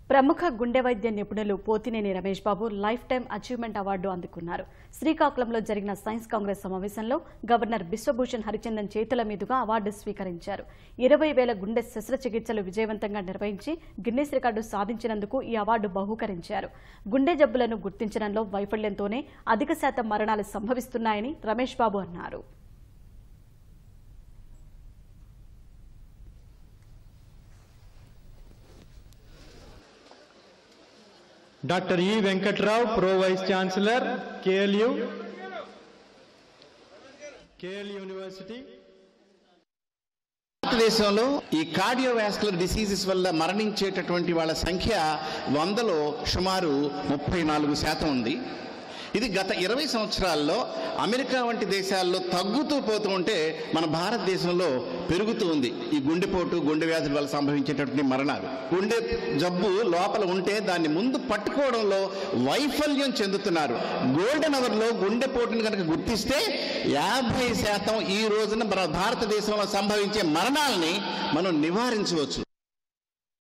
ప్రముఖ గుండె వైద్య నిపుణులు Potineni Ramesh Babu lifetime achievement award అందుకున్నారు శ్రీకాకుళంలో జరిగిన సైన్స్ కాంగ్రెస్ సమావేశంలో గవర్నర్ బిశ్వభూషణ్ హరిచందన్ చేతుల మీదుగా అవార్డు స్వీకరించారు ఇరవై వేల గుండె శస్త్రచికిత్సలు విజయవంతంగా నిర్వహించి గిన్నెస్ రికార్డు సాధించినందుకు ఈ అవార్డు బహూకరించారు గుండె జబ్బులను గుర్తించడంలో వైఫల్యంతోనే అధిక శాతం మరణాలు సంభవిస్తున్నాయని రమేష్ బాబు అన్నారు Dr. E. Venkatrao, Pro Vice Chancellor, KLU, KL University. భారతదేశంలో ఈ కార్డియోవాస్కులర్ డిసీజెస్ వల్ల మరణించేటటువంటి వాళ్ళ సంఖ్య వందలో సుమారు ముప్పై నాలుగు శాతం ఉంది ఇది గత ఇరవై సంవత్సరాల్లో అమెరికా వంటి దేశాల్లో తగ్గుతూ పోతూ ఉంటే మన భారతదేశంలో పెరుగుతూ ఉంది ఈ గుండెపోటు గుండె వ్యాధుల వల్ల సంభవించేటటువంటి మరణాలు గుండె జబ్బు లోపల ఉంటే దాన్ని ముందు పట్టుకోవడంలో వైఫల్యం చెందుతున్నారు గోల్డెన్ అవర్లో గుండెపోటుని కనుక గుర్తిస్తే యాభై శాతం ఈ రోజున మన భారతదేశంలో సంభవించే మరణాలని మనం నివారించవచ్చు